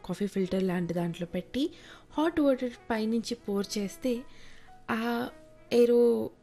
coffee filter లాంటి దాంట్లో పెట్టి హాట్ వాటర్ పైనుంచి పోర్ చేస్తే ఆ ఏరో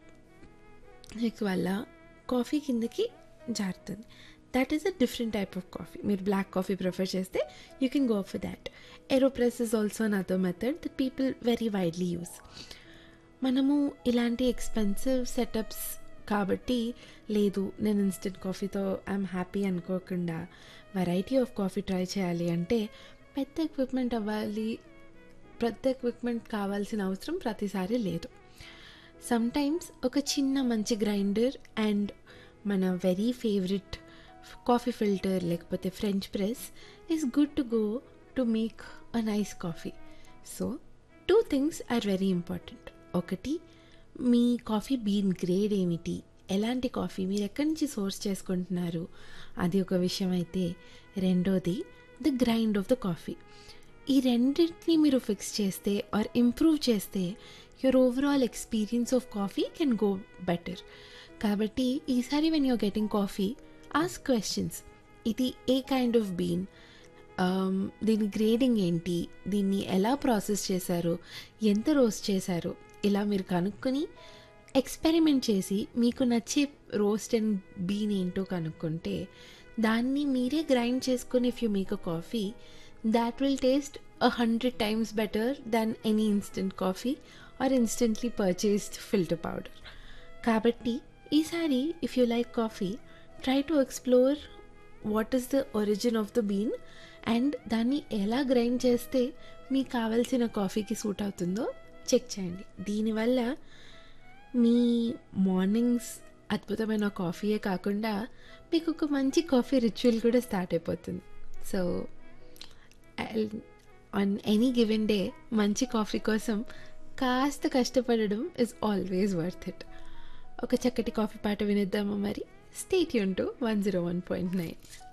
వల్ల కాఫీ కిందకి జారుతుంది that is a different type of coffee మీరు బ్లాక్ కాఫీ ప్రిఫర్ చేస్తే you can go for that aeropress is also an other method the people very widely use మనము ఇలాంటి ఎక్స్పెన్సివ్ సెటప్స్ కాబట్టి లేదు నేను ఇన్స్టెంట్ కాఫీతో ఐఎమ్ హ్యాపీ అనుకోకుండా variety of coffee try చేయాలి అంటే పెద్ద ఎక్విప్మెంట్ అవ్వాలి పెద్ద ఎక్విప్మెంట్ కావాల్సిన అవసరం ప్రతిసారి లేదు సమ్టైమ్స్ ఒక చిన్న మంచి గ్రైండర్ అండ్ మన వెరీ ఫేవరెట్ కాఫీ ఫిల్టర్ లేకపోతే French press is good to go to make a nice coffee so two things are very important ఒకటి మీ కాఫీ బీన్ గ్రేడ్ ఏమిటి ఎలాంటి కాఫీ మీరు ఎక్కడి నుంచి సోర్స్ చేసుకుంటున్నారు అది ఒక విషయం అయితే రెండోది the grind of the coffee ఈ రెండింటిని మీరు ఫిక్స్ చేస్తే ఆర్ ఇంప్రూవ్ చేస్తే your overall experience of coffee can go better కాబట్టి ఈసారి when you're getting coffee ask questions ఇది ఏ కైండ్ ఆఫ్ బీన్ దీని గ్రేడింగ్ ఏంటి దీన్ని ఎలా ప్రాసెస్ చేశారు ఎంత రోస్ట్ చేశారు ఇలా మీరు కనుక్కొని ఎక్స్పెరిమెంట్ చేసి మీకు నచ్చే రోస్ట్ అండ్ బీన్ ఏంటో కనుక్కుంటే దాన్ని మీరే గ్రైండ్ చేసుకొని if you make a coffee that will taste a hundred times better than any instant coffee or instantly purchased filter powder కాబట్టి ఈసారి if you like coffee try to explore what is the origin of the bean and దాన్ని ఎలా grind చేస్తే మీకు కావాల్సిన కాఫీకి suit అవుతుందో check చేయండి దీనివల్ల మీ మార్నింగ్స్ అద్భుతమైన కాఫీయే కాకుండా మీకు ఒక మంచి కాఫీ రిచువల్ కూడా స్టార్ట్ అయిపోతుంది so on any given day మంచి కాఫీ కోసం కాస్త కష్టపడడం ఇస్ ఆల్వేస్ వర్త్ ఇట్ ఒక చక్కటి కాఫీ పాట వినిద్దామా మరి స్టేట్ యూన్ two one zero one point nine